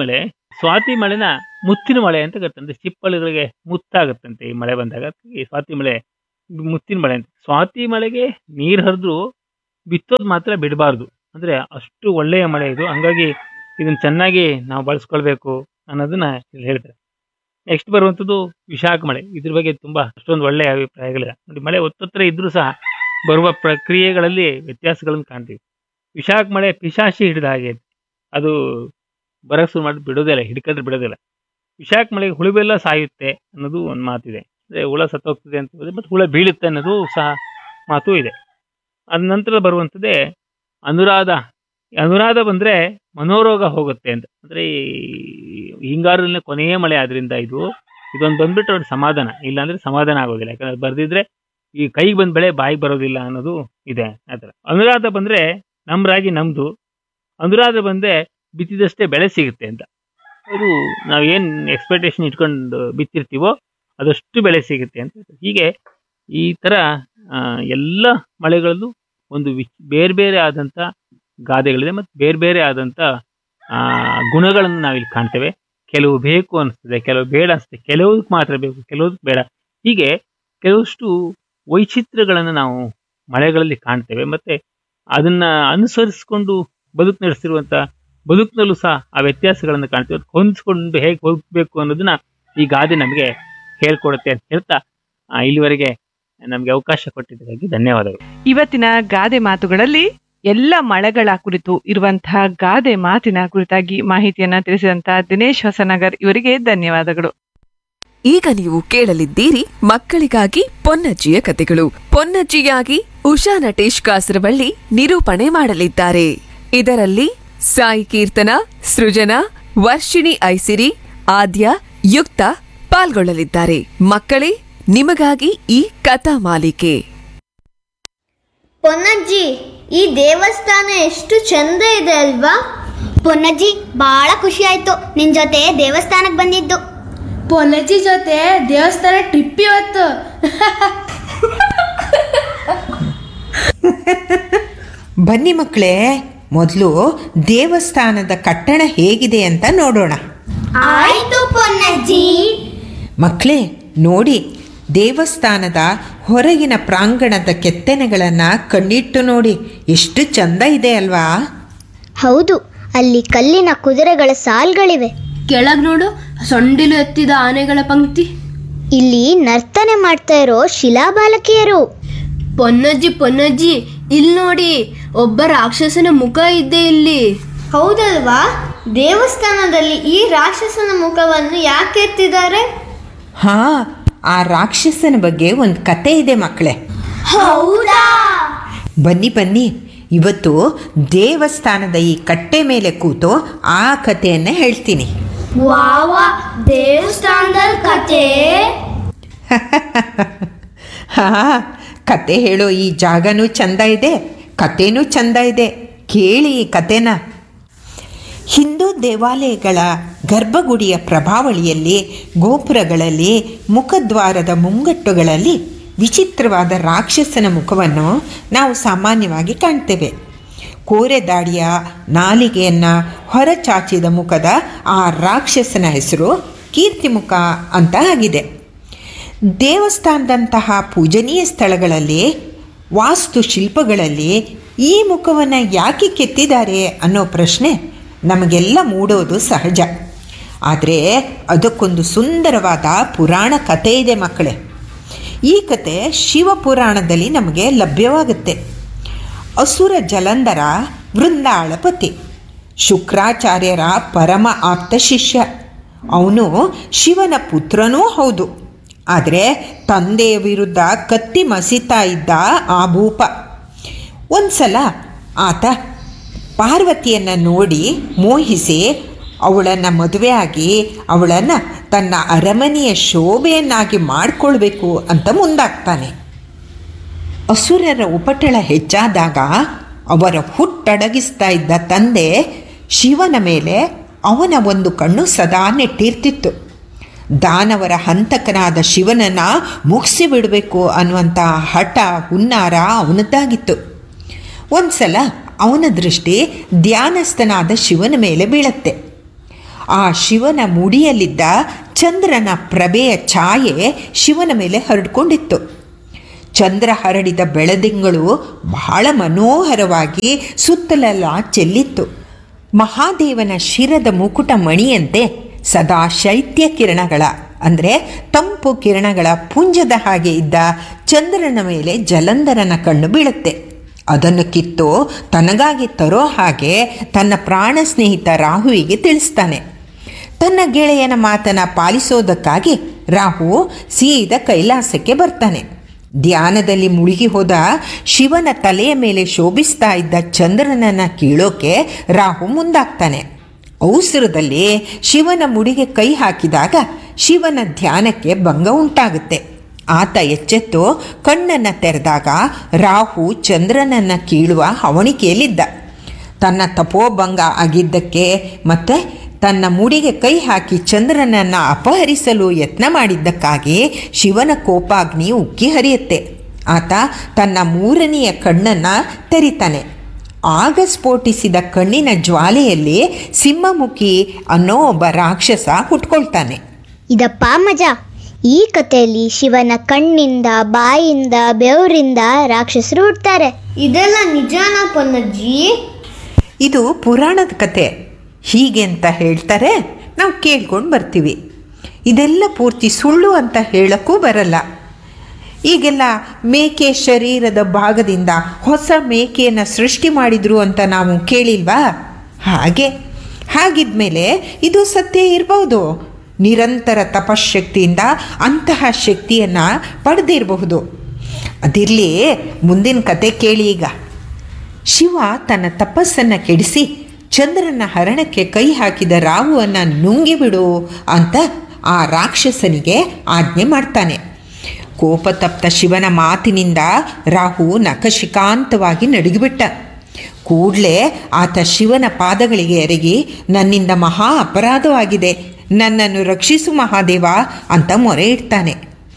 ಸ್ವಾತಿ ಮಳೆನ ಮುತ್ತಿನ ಮಳೆ ಅಂತ ಕರ್ತಂತೆ ಚಿಪ್ಪಳುಗಳಿಗೆ ಮುತ್ತಾಗುತ್ತಂತೆ ಈ ಮಳೆ ಬಂದಾಗ ಈ ಸ್ವಾತಿ ಮಳೆ ಮುತ್ತಿನ ಮಳೆ ಅಂತ ಸ್ವಾತಿ ಮಳೆಗೆ ನೀರು ಹರಿದ್ರು ಬಿತ್ತೋದು ಮಾತ್ರ ಬಿಡಬಾರ್ದು ಅಂದ್ರೆ ಅಷ್ಟು ಒಳ್ಳೆಯ ಮಳೆ ಇದು ಹಂಗಾಗಿ ಇದನ್ನ ಚೆನ್ನಾಗಿ ನಾವು ಬಳಸ್ಕೊಳ್ಬೇಕು ಅನ್ನೋದನ್ನ ಇಲ್ಲಿ ಹೇಳ್ತಾರೆ ನೆಕ್ಸ್ಟ್ ಬರುವಂಥದ್ದು ವಿಶಾಖ ಮಳೆ ಇದ್ರ ಬಗ್ಗೆ ತುಂಬಾ ಅಷ್ಟೊಂದು ಒಳ್ಳೆಯ ಅಭಿಪ್ರಾಯಗಳಿದೆ ನೋಡಿ ಮಳೆ ಒತ್ತತ್ರ ಇದ್ರೂ ಸಹ ಬರುವ ಪ್ರಕ್ರಿಯೆಗಳಲ್ಲಿ ವ್ಯತ್ಯಾಸಗಳನ್ನು ಕಾಣ್ತೀವಿ ವಿಶಾಖ ಮಳೆ ಪಿಶಾಚಿ ಹಿಡಿದ ಹಾಗೆ ಅದು ಬರಕ್ ಶುರು ಮಾಡಿ ಬಿಡೋದಿಲ್ಲ ಹಿಡ್ಕೊಂಡ್ರೆ ಬಿಡೋದಿಲ್ಲ ವಿಶಾಖ ಮಳೆಗೆ ಹುಳುಬೆಲ್ಲ ಸಾಯುತ್ತೆ ಅನ್ನೋದು ಒಂದು ಮಾತಿದೆ ಅಂದ್ರೆ ಹುಳ ಸತ್ತೋಗ್ತದೆ ಅಂತ ಹೋದ್ರೆ ಮತ್ತೆ ಹುಳ ಬೀಳುತ್ತೆ ಅನ್ನೋದು ಸಹ ಮಾತು ಇದೆ ಅದ ನಂತರ ಬರುವಂಥದ್ದೇ ಅನುರಾಧ ಈ ಅನುರಾಧ ಬಂದ್ರೆ ಮನೋರೋಗ ಹೋಗುತ್ತೆ ಅಂತ ಅಂದ್ರೆ ಈ ಹಿಂಗಾರಿನ ಕೊನೆಯ ಮಳೆ ಆದ್ರಿಂದ ಇದು ಇದೊಂದು ಬಂದ್ಬಿಟ್ಟು ಅವ್ರ ಸಮಾಧಾನ ಇಲ್ಲಾಂದ್ರೆ ಸಮಾಧಾನ ಆಗೋದಿಲ್ಲ ಯಾಕಂದ್ರೆ ಬರ್ದಿದ್ರೆ ಈ ಕೈಗೆ ಬಂದ ಬೆಳೆ ಬಾಯಿಗೆ ಬರೋದಿಲ್ಲ ಅನ್ನೋದು ಇದೆ ಆತರ ಅನುರಾಧ ಬಂದ್ರೆ ನಮ್ ರಾಗಿ ನಮ್ದು ಅನುರಾಧ ಬಂದ್ರೆ ಬಿತ್ತಿದಷ್ಟೇ ಬೆಳೆ ಸಿಗುತ್ತೆ ಅಂತ ಅದು ನಾವೇನ್ ಎಕ್ಸ್ಪೆಕ್ಟೇಷನ್ ಇಟ್ಕೊಂಡು ಬಿತ್ತಿರ್ತೀವೋ ಅದಷ್ಟು ಬೆಳೆ ಸಿಗುತ್ತೆ ಅಂತ ಹೀಗೆ ಈ ತರ ಆ, ಎಲ್ಲ ಮಳೆಗಳಲ್ಲೂ ಒಂದು ವಿಚ್ ಬೇರೆ ಬೇರೆ ಆದಂತ ಗಾದೆಗಳಿದೆ ಮತ್ತು ಬೇರೆ ಬೇರೆ ಆದಂತ ಆ, ಗುಣಗಳನ್ನು ನಾವಿಲ್ಲಿ ಕಾಣ್ತೇವೆ ಕೆಲವು ಬೇಕು ಅನಿಸ್ತದೆ ಕೆಲವು ಬೇಡ ಅನಿಸ್ತದೆ ಕೆಲವುದಕ್ಕೆ ಮಾತ್ರ ಬೇಕು ಕೆಲವುದಕ್ಕೆ ಬೇಡ ಹೀಗೆ ಕೆಲವಷ್ಟು ವೈಚಿತ್ರ್ಯಗಳನ್ನು ನಾವು ಮಳೆಗಳಲ್ಲಿ ಕಾಣ್ತೇವೆ ಮತ್ತೆ ಅದನ್ನ ಅನುಸರಿಸಿಕೊಂಡು ಬದುಕು ನಡೆಸ್ತಿರುವಂತ ಬದುಕಿನಲ್ಲೂ ಸಹ ಆ ವ್ಯತ್ಯಾಸಗಳನ್ನು ಕಾಣ್ತೇವೆ ಅದಕ್ಕೆ ಹೊಂದಿಸ್ಕೊಂಡು ಹೇಗೆ ಹೋಗ್ಬೇಕು ಅನ್ನೋದನ್ನ ಈ ಗಾದೆ ನಮಗೆ ಹೇಳ್ಕೊಡುತ್ತೆ ಅಂತ ಹೇಳ್ತಾ ಆ, ಇಲ್ಲಿವರೆಗೆ ನಮಗೆ ಅವಕಾಶ ಕೊಟ್ಟಿದ್ದಕ್ಕಾಗಿ ಧನ್ಯವಾದಗಳು ಇವತ್ತಿನ ಗಾದೆ ಮಾತುಗಳಲ್ಲಿ ಎಲ್ಲ ಮಳೆಗಳ ಕುರಿತು ಇರುವಂತಹ ಗಾದೆ ಮಾತಿನ ಕುರಿತಾಗಿ ಮಾಹಿತಿಯನ್ನ ತಿಳಿಸಿದಂತಹ ದಿನೇಶ್ ಹೊಸನಗರ್ ಇವರಿಗೆ ಧನ್ಯವಾದಗಳು ಈಗ ನೀವು ಕೇಳಲಿದ್ದೀರಿ ಮಕ್ಕಳಿಗಾಗಿ ಪೊನ್ನಜ್ಜಿಯ ಕತೆಗಳು ಪೊನ್ನಜ್ಜಿಯಾಗಿ ಉಷಾ ನಟೇಶ್ ಕಾಸರವಳ್ಳಿ ನಿರೂಪಣೆ ಮಾಡಲಿದ್ದಾರೆ ಇದರಲ್ಲಿ ಸಾಯಿ ಕೀರ್ತನ ಸೃಜನಾ ವರ್ಷಿಣಿ ಐಸಿರಿ ಆದ್ಯ ಯುಕ್ತ ಪಾಲ್ಗೊಳ್ಳಲಿದ್ದಾರೆ ಮಕ್ಕಳೇ ನಿಮಗಾಗಿ ಈ ಕಥಾ ಮಾಲಿಕೆ ಪೊನ್ನಜ್ಜಿ ಈ ದೇವಸ್ಥಾನ ಎಷ್ಟು ಚಂದ ಇದೆ ಅಲ್ವಾ ಪೊನ್ನಜ್ಜಿ ಬಹಳ ಖುಷಿ ಆಯ್ತು ನಿನ್ ಜೊತೆ ದೇವಸ್ಥಾನಕ್ಕೆ ಬಂದಿದ್ದು ಪೊನ್ನಜ್ಜಿ ಜೊತೆ ದೇವಸ್ಥಾನ ಟ್ರಿಪ್ ಇವತ್ತು ಬನ್ನಿ ಮಕ್ಕಳೇ ಮೊದಲು ದೇವಸ್ಥಾನದ ಕಟ್ಟಡ ಹೇಗಿದೆ ಅಂತ ನೋಡೋಣ ಆಯ್ತು ಪೊನ್ನಜ್ಜಿ ಮಕ್ಕಳೇ ನೋಡಿ ದೇವಸ್ಥಾನದ ಹೊರಗಿನ ಪ್ರಾಂಗಣದ ಕೆತ್ತನೆಗಳನ್ನು ಕಣ್ಣಿಟ್ಟು ನೋಡಿ ಎಷ್ಟು ಚಂದ ಇದೆ ಅಲ್ವಾ ಹೌದು ಅಲ್ಲಿ ಕಲ್ಲಿನ ಕುದುರೆಗಳ ಸಾಲ್ಗಳಿವೆ ಕೆಳಗ್ ನೋಡು ಸೊಂಡಿಲು ಎತ್ತಿದ ಆನೆಗಳ ಪಂಕ್ತಿ ಇಲ್ಲಿ ನರ್ತನೆ ಮಾಡ್ತಾ ಇರೋ ಶಿಲಾಬಾಲಕಿಯರು ಪೊನ್ನಜ್ಜಿ ಪೊನ್ನಜ್ಜಿ ಇಲ್ಲಿ ನೋಡಿ ಒಬ್ಬ ರಾಕ್ಷಸನ ಮುಖ ಇದ್ದೆ ಇಲ್ಲಿ ಹೌದಲ್ವಾ ದೇವಸ್ಥಾನದಲ್ಲಿ ಈ ರಾಕ್ಷಸನ ಮುಖವನ್ನು ಯಾಕೆ ಎತ್ತಿದ್ದಾರೆ ಹಾ ಆ ರಾಕ್ಷಸನ ಬಗ್ಗೆ ಒಂದು ಕತೆ ಇದೆ ಮಕ್ಕಳೇ ಹೌದಾ ಬನ್ನಿ ಬನ್ನಿ ಇವತ್ತು ದೇವಸ್ಥಾನದ ಈ ಕಟ್ಟೆ ಮೇಲೆ ಕೂತು ಆ ಕಥೆಯನ್ನು ಹೇಳ್ತೀನಿ ವಾವ ದೇವಸ್ಥಾನದ ಕತೆ ಹಾ ಕತೆ ಹೇಳೋ ಈ ಜಾಗನೂ ಚಂದ ಇದೆ ಕಥೆನೂ ಚಂದ ಇದೆ ಕೇಳಿ ಈ ಕತೆನ ಹಿಂದೂ ದೇವಾಲಯಗಳ ಗರ್ಭಗುಡಿಯ ಪ್ರಭಾವಳಿಯಲ್ಲಿ ಗೋಪುರಗಳಲ್ಲಿ ಮುಖದ್ವಾರದ ಮುಂಗಟ್ಟುಗಳಲ್ಲಿ ವಿಚಿತ್ರವಾದ ರಾಕ್ಷಸನ ಮುಖವನ್ನು ನಾವು ಸಾಮಾನ್ಯವಾಗಿ ಕಾಣ್ತೇವೆ ಕೋರೆ ದಾಡಿಯ ನಾಲಿಗೆಯನ್ನು ಹೊರಚಾಚಿದ ಮುಖದ ಆ ರಾಕ್ಷಸನ ಹೆಸರು ಕೀರ್ತಿಮುಖ ಅಂತ ಆಗಿದೆ ದೇವಸ್ಥಾನದಂತಹ ಪೂಜನೀಯ ಸ್ಥಳಗಳಲ್ಲಿ ವಾಸ್ತುಶಿಲ್ಪಗಳಲ್ಲಿ ಈ ಮುಖವನ್ನು ಯಾಕೆ ಕೆತ್ತಿದ್ದಾರೆ ಅನ್ನೋ ಪ್ರಶ್ನೆ ನಮಗೆಲ್ಲ ಮೂಡೋದು ಸಹಜ ಆದರೆ ಅದಕ್ಕೊಂದು ಸುಂದರವಾದ ಪುರಾಣ ಕಥೆ ಇದೆ ಮಕ್ಕಳೇ ಈ ಕತೆ ಶಿವಪುರಾಣದಲ್ಲಿ ನಮಗೆ ಲಭ್ಯವಾಗುತ್ತೆ ಅಸುರ ಜಲಂಧರ ವೃಂದಾಳಪತಿ ಶುಕ್ರಾಚಾರ್ಯರ ಪರಮ ಆಪ್ತ ಶಿಷ್ಯ ಅವನು ಶಿವನ ಪುತ್ರನೂ ಹೌದು ಆದರೆ ತಂದೆಯ ವಿರುದ್ಧ ಕತ್ತಿ ಮಸಿತಾ ಇದ್ದ ಆ ಭೂಪ ಒಂದ್ಸಲ ಆತ ಪಾರ್ವತಿಯನ್ನು ನೋಡಿ ಮೋಹಿಸಿ ಅವಳನ್ನು ಮದುವೆಯಾಗಿ ಅವಳನ್ನು ತನ್ನ ಅರಮನೆಯ ಶೋಭೆಯನ್ನಾಗಿ ಮಾಡಿಕೊಳ್ಬೇಕು ಅಂತ ಮುಂದಾಗ್ತಾನೆ ಅಸುರರ ಉಪಟಳ ಹೆಚ್ಚಾದಾಗ ಅವರ ಹುಟ್ಟಡಗಿಸ್ತಾ ಇದ್ದ ತಂದೆ ಶಿವನ ಮೇಲೆ ಅವನ ಒಂದು ಕಣ್ಣು ಸದಾ ನೆಟ್ಟಿರ್ತಿತ್ತು ದಾನವರ ಹಂತಕನಾದ ಶಿವನನ್ನು ಮುಗಿಸಿ ಬಿಡಬೇಕು ಅನ್ನುವಂಥ ಹಠ ಹುನ್ನಾರ ಅವನದ್ದಾಗಿತ್ತು ಒಂದು ಸಲ ಅವನ ದೃಷ್ಟಿ ಧ್ಯಾನಸ್ಥನಾದ ಶಿವನ ಮೇಲೆ ಬೀಳತ್ತೆ ಆ ಶಿವನ ಮುಡಿಯಲ್ಲಿದ್ದ ಚಂದ್ರನ ಪ್ರಭೆಯ ಛಾಯೆ ಶಿವನ ಮೇಲೆ ಹರಡ್ಕೊಂಡಿತ್ತು ಚಂದ್ರ ಹರಡಿದ ಬೆಳದಿಂಗಳು ಬಹಳ ಮನೋಹರವಾಗಿ ಸುತ್ತಲೆಲ್ಲ ಚೆಲ್ಲಿತ್ತು ಮಹಾದೇವನ ಶಿರದ ಮುಕುಟ ಮಣಿಯಂತೆ ಸದಾ ಶೈತ್ಯ ಕಿರಣಗಳ ಅಂದರೆ ತಂಪು ಕಿರಣಗಳ ಪುಂಜದ ಹಾಗೆ ಇದ್ದ ಚಂದ್ರನ ಮೇಲೆ ಜಲಂಧರನ ಕಣ್ಣು ಬೀಳುತ್ತೆ ಅದನ್ನು ಕಿತ್ತು ತನಗಾಗಿ ತರೋ ಹಾಗೆ ತನ್ನ ಪ್ರಾಣ ಸ್ನೇಹಿತ ರಾಹುವಿಗೆ ತಿಳಿಸ್ತಾನೆ ತನ್ನ ಗೆಳೆಯನ ಮಾತನ್ನ ಪಾಲಿಸೋದಕ್ಕಾಗಿ ರಾಹು ಸೀದ ಕೈಲಾಸಕ್ಕೆ ಬರ್ತಾನೆ ಧ್ಯಾನದಲ್ಲಿ ಮುಳುಗಿ ಹೋದ ಶಿವನ ತಲೆಯ ಮೇಲೆ ಶೋಭಿಸ್ತಾ ಇದ್ದ ಚಂದ್ರನನ್ನ ಕೀಳೋಕೆ ರಾಹು ಮುಂದಾಗ್ತಾನೆ ಅವಸರದಲ್ಲಿ ಶಿವನ ಮುಡಿಗೆ ಕೈ ಹಾಕಿದಾಗ ಶಿವನ ಧ್ಯಾನಕ್ಕೆ ಭಂಗ ಉಂಟಾಗುತ್ತೆ ಆತ ಎಚ್ಚೆತ್ತು ಕಣ್ಣನ್ನು ತೆರೆದಾಗ ರಾಹು ಚಂದ್ರನನ್ನು ಕೀಳುವ ಹವಣಿಕೆಯಲ್ಲಿದ್ದ ತನ್ನ ತಪೋಭಂಗ ಆಗಿದ್ದಕ್ಕೆ ಮತ್ತೆ ತನ್ನ ಮುಡಿಗೆ ಕೈ ಹಾಕಿ ಚಂದ್ರನನ್ನು ಅಪಹರಿಸಲು ಯತ್ನ ಮಾಡಿದ್ದಕ್ಕಾಗಿ ಶಿವನ ಕೋಪಾಗ್ನಿ ಉಕ್ಕಿ ಹರಿಯುತ್ತೆ ಆತ ತನ್ನ ಮೂರನೆಯ ಕಣ್ಣನ್ನು ತೆರಿತಾನೆ ಆಗ ಸ್ಫೋಟಿಸಿದ ಕಣ್ಣಿನ ಜ್ವಾಲೆಯಲ್ಲಿ ಸಿಂಹಮುಖಿ ಅನ್ನೋ ಒಬ್ಬ ರಾಕ್ಷಸ ಹುಟ್ಕೊಳ್ತಾನೆ ಇದಪ್ಪ ಮಜಾ ಈ ಕಥೆಯಲ್ಲಿ ಶಿವನ ಕಣ್ಣಿಂದ ಬಾಯಿಂದ ಬೆವರಿಂದ ರಾಕ್ಷಸರು ಹುಡ್ತಾರೆ ಇದೆಲ್ಲ ನಿಜಾನ ಪೊನ್ನಜ್ಜಿ ಇದು ಪುರಾಣದ ಕತೆ ಹೀಗೆ ಅಂತ ಹೇಳ್ತಾರೆ ನಾವು ಕೇಳ್ಕೊಂಡು ಬರ್ತೀವಿ ಇದೆಲ್ಲ ಪೂರ್ತಿ ಸುಳ್ಳು ಅಂತ ಹೇಳೋಕ್ಕೂ ಬರಲ್ಲ ಈಗೆಲ್ಲ ಮೇಕೆ ಶರೀರದ ಭಾಗದಿಂದ ಹೊಸ ಮೇಕೆಯನ್ನು ಸೃಷ್ಟಿ ಮಾಡಿದ್ರು ಅಂತ ನಾವು ಕೇಳಿಲ್ವಾ ಹಾಗೆ ಹಾಗಿದ್ಮೇಲೆ ಇದು ಸತ್ಯ ಇರಬಹುದು ನಿರಂತರ ತಪಶಕ್ತಿಯಿಂದ ಅಂತಹ ಶಕ್ತಿಯನ್ನು ಪಡೆದಿರಬಹುದು ಅದಿರಲಿ ಮುಂದಿನ ಕತೆ ಕೇಳಿ ಈಗ ಶಿವ ತನ್ನ ತಪಸ್ಸನ್ನು ಕೆಡಿಸಿ ಚಂದ್ರನ ಹರಣಕ್ಕೆ ಕೈ ಹಾಕಿದ ರಾಹುವನ್ನು ನುಂಗಿಬಿಡು ಅಂತ ಆ ರಾಕ್ಷಸನಿಗೆ ಆಜ್ಞೆ ಮಾಡ್ತಾನೆ ಕೋಪತಪ್ತ ಶಿವನ ಮಾತಿನಿಂದ ರಾಹು ನಖಶಿಕಾಂತವಾಗಿ ನಡುಗಿಬಿಟ್ಟ ಕೂಡಲೇ ಆತ ಶಿವನ ಪಾದಗಳಿಗೆ ಎರಗಿ ನನ್ನಿಂದ ಮಹಾ ಅಪರಾಧವಾಗಿದೆ ನನ್ನನ್ನು ರಕ್ಷಿಸು ಮಹಾದೇವ ಅಂತ ಮೊರೆ ಇಡ್ತಾನೆ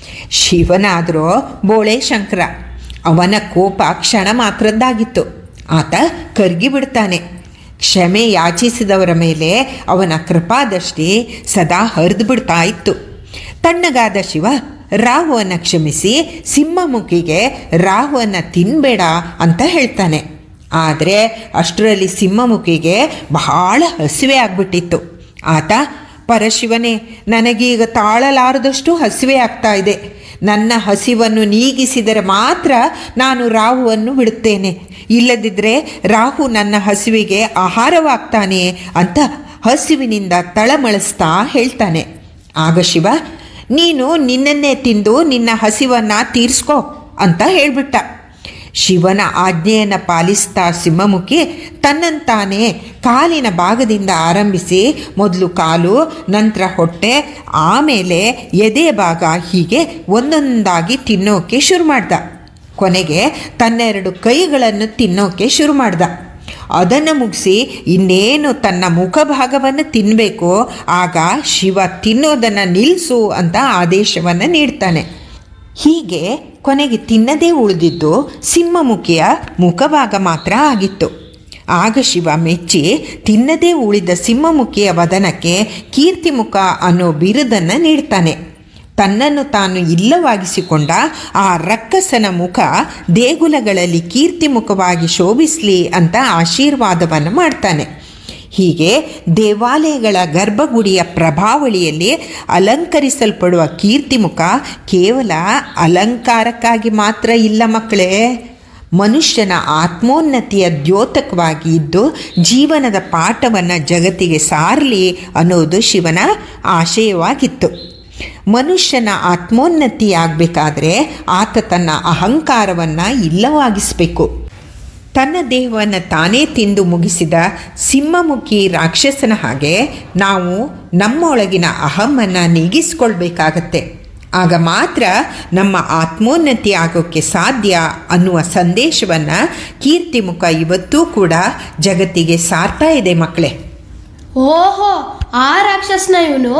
ಶಿವನಾದರೂ ಬೋಳೆ ಶಂಕರ ಅವನ ಕೋಪ ಕ್ಷಣ ಮಾತ್ರದ್ದಾಗಿತ್ತು ಆತ ಕರ್ಗಿ ಬಿಡ್ತಾನೆ ಕ್ಷಮೆ ಯಾಚಿಸಿದವರ ಮೇಲೆ ಅವನ ಕೃಪಾದೃಷ್ಟಿ ಸದಾ ಹರಿದು ಬಿಡ್ತಾ ಇತ್ತು ತಣ್ಣಗಾದ ಶಿವ ರಾಹುವನ್ನು ಕ್ಷಮಿಸಿ ಸಿಂಹಮುಖಿಗೆ ರಾಹುವನ್ನು ತಿನ್ಬೇಡ ಅಂತ ಹೇಳ್ತಾನೆ ಆದರೆ ಅಷ್ಟರಲ್ಲಿ ಸಿಂಹಮುಖಿಗೆ ಬಹಳ ಹಸಿವೆ ಆಗ್ಬಿಟ್ಟಿತ್ತು ಆತ ಪರಶಿವನೇ ನನಗೀಗ ತಾಳಲಾರದಷ್ಟು ಹಸಿವೆ ಆಗ್ತಾ ಇದೆ ನನ್ನ ಹಸಿವನ್ನು ನೀಗಿಸಿದರೆ ಮಾತ್ರ ನಾನು ರಾಹುವನ್ನು ಬಿಡುತ್ತೇನೆ ಇಲ್ಲದಿದ್ದರೆ ರಾಹು ನನ್ನ ಹಸಿವಿಗೆ ಆಹಾರವಾಗ್ತಾನೆ ಅಂತ ಹಸಿವಿನಿಂದ ತಳಮಳಿಸ್ತಾ ಹೇಳ್ತಾನೆ ಆಗ ಶಿವ ನೀನು ನಿನ್ನನ್ನೇ ತಿಂದು ನಿನ್ನ ಹಸಿವನ್ನು ತೀರಿಸ್ಕೋ ಅಂತ ಹೇಳ್ಬಿಟ್ಟ ಶಿವನ ಆಜ್ಞೆಯನ್ನು ಪಾಲಿಸ್ತಾ ಸಿಂಹಮುಖಿ ತನ್ನಂತಾನೇ ಕಾಲಿನ ಭಾಗದಿಂದ ಆರಂಭಿಸಿ ಮೊದಲು ಕಾಲು ನಂತರ ಹೊಟ್ಟೆ ಆಮೇಲೆ ಎದೆ ಭಾಗ ಹೀಗೆ ಒಂದೊಂದಾಗಿ ತಿನ್ನೋಕೆ ಶುರು ಮಾಡ್ದ ಕೊನೆಗೆ ತನ್ನೆರಡು ಕೈಗಳನ್ನು ತಿನ್ನೋಕೆ ಶುರು ಮಾಡ್ದ ಅದನ್ನು ಮುಗಿಸಿ ಇನ್ನೇನು ತನ್ನ ಮುಖಭಾಗವನ್ನು ತಿನ್ನಬೇಕು ಆಗ ಶಿವ ತಿನ್ನೋದನ್ನು ನಿಲ್ಲಿಸು ಅಂತ ಆದೇಶವನ್ನು ನೀಡ್ತಾನೆ ಹೀಗೆ ಕೊನೆಗೆ ತಿನ್ನದೇ ಉಳಿದಿದ್ದು ಸಿಂಹಮುಖಿಯ ಮುಖಭಾಗ ಮಾತ್ರ ಆಗಿತ್ತು ಆಗ ಶಿವ ಮೆಚ್ಚಿ ತಿನ್ನದೇ ಉಳಿದ ಸಿಂಹಮುಖಿಯ ವದನಕ್ಕೆ ಕೀರ್ತಿಮುಖ ಅನ್ನೋ ಬಿರುದನ್ನು ನೀಡ್ತಾನೆ ತನ್ನನ್ನು ತಾನು ಇಲ್ಲವಾಗಿಸಿಕೊಂಡ ಆ ರಕ್ಕಸನ ಮುಖ ದೇಗುಲಗಳಲ್ಲಿ ಕೀರ್ತಿಮುಖವಾಗಿ ಶೋಭಿಸಲಿ ಅಂತ ಆಶೀರ್ವಾದವನ್ನು ಮಾಡ್ತಾನೆ ಹೀಗೆ ದೇವಾಲಯಗಳ ಗರ್ಭಗುಡಿಯ ಪ್ರಭಾವಳಿಯಲ್ಲಿ ಅಲಂಕರಿಸಲ್ಪಡುವ ಕೀರ್ತಿಮುಖ ಕೇವಲ ಅಲಂಕಾರಕ್ಕಾಗಿ ಮಾತ್ರ ಇಲ್ಲ ಮಕ್ಕಳೇ ಮನುಷ್ಯನ ಆತ್ಮೋನ್ನತಿಯ ದ್ಯೋತಕವಾಗಿ ಇದ್ದು ಜೀವನದ ಪಾಠವನ್ನು ಜಗತ್ತಿಗೆ ಸಾರಲಿ ಅನ್ನೋದು ಶಿವನ ಆಶಯವಾಗಿತ್ತು ಮನುಷ್ಯನ ಆತ್ಮೋನ್ನತಿಯಾಗಬೇಕಾದ್ರೆ ಆತ ತನ್ನ ಅಹಂಕಾರವನ್ನು ಇಲ್ಲವಾಗಿಸಬೇಕು ತನ್ನ ದೇಹವನ್ನು ತಾನೇ ತಿಂದು ಮುಗಿಸಿದ ಸಿಂಹಮುಖಿ ರಾಕ್ಷಸನ ಹಾಗೆ ನಾವು ನಮ್ಮೊಳಗಿನ ಅಹಮ್ಮನ್ನು ನೀಗಿಸ್ಕೊಳ್ಬೇಕಾಗತ್ತೆ ಆಗ ಮಾತ್ರ ನಮ್ಮ ಆತ್ಮೋನ್ನತಿ ಆಗೋಕ್ಕೆ ಸಾಧ್ಯ ಅನ್ನುವ ಸಂದೇಶವನ್ನು ಕೀರ್ತಿಮುಖ ಇವತ್ತೂ ಕೂಡ ಜಗತ್ತಿಗೆ ಸಾರ್ತಾ ಇದೆ ಮಕ್ಕಳೇ ಓಹೋ ಆ ರಾಕ್ಷಸನ ಇವನು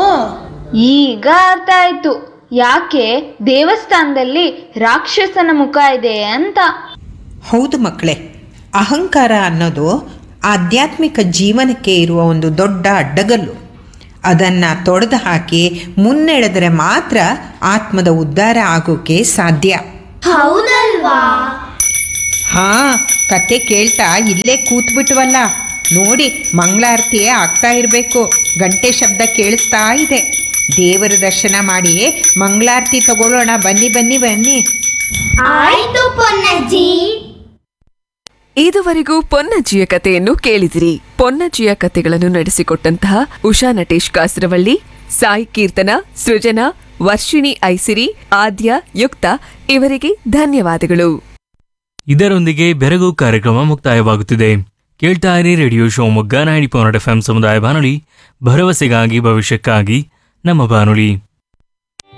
ಈಗ ಅರ್ಥ ಆಯ್ತು ಯಾಕೆ ದೇವಸ್ಥಾನದಲ್ಲಿ ರಾಕ್ಷಸನ ಮುಖ ಇದೆ ಅಂತ ಹೌದು ಮಕ್ಕಳೇ ಅಹಂಕಾರ ಅನ್ನೋದು ಆಧ್ಯಾತ್ಮಿಕ ಜೀವನಕ್ಕೆ ಇರುವ ಒಂದು ದೊಡ್ಡ ಅಡ್ಡಗಲ್ಲು ಅದನ್ನು ತೊಡೆದು ಹಾಕಿ ಮುನ್ನಡೆದರೆ ಮಾತ್ರ ಆತ್ಮದ ಉದ್ಧಾರ ಆಗೋಕ್ಕೆ ಸಾಧ್ಯ ಹೌದಲ್ವಾ ಹಾ ಕತೆ ಕೇಳ್ತಾ ಇಲ್ಲೇ ಕೂತ್ಬಿಟ್ವಲ್ಲ ನೋಡಿ ಮಂಗಳಾರತಿ ಆಗ್ತಾ ಇರಬೇಕು ಗಂಟೆ ಶಬ್ದ ಕೇಳಿಸ್ತಾ ಇದೆ ದೇವರ ದರ್ಶನ ಮಾಡಿ ಮಂಗಳಾರತಿ ತಗೊಳ್ಳೋಣ ಬನ್ನಿ ಬನ್ನಿ ಬನ್ನಿ ಆಯ್ತು ಪೊನ್ನಜ್ಜಿ ಇದುವರೆಗೂ ಪೊನ್ನಜ್ಜಿಯ ಕಥೆಯನ್ನು ಕೇಳಿದಿರಿ ಪೊನ್ನಜ್ಜಿಯ ಕಥೆಗಳನ್ನು ನಡೆಸಿಕೊಟ್ಟಂತಹ ಉಷಾ ನಟೇಶ್ ಕಾಸರವಳ್ಳಿ ಸಾಯಿ ಕೀರ್ತನ ಸೃಜನಾ ವರ್ಷಿಣಿ ಐಸಿರಿ ಆದ್ಯ ಯುಕ್ತ ಇವರಿಗೆ ಧನ್ಯವಾದಗಳು ಇದರೊಂದಿಗೆ ಬೆರಗು ಕಾರ್ಯಕ್ರಮ ಮುಕ್ತಾಯವಾಗುತ್ತಿದೆ ಕೇಳ್ತಾ ಇರಿ radio Shivamogga ninety point F M ಸಮುದಾಯ ಬಾನುಲಿ ಭರವಸೆಗಾಗಿ ಭವಿಷ್ಯಕ್ಕಾಗಿ ನಮ್ಮ ಬಾನುಲಿ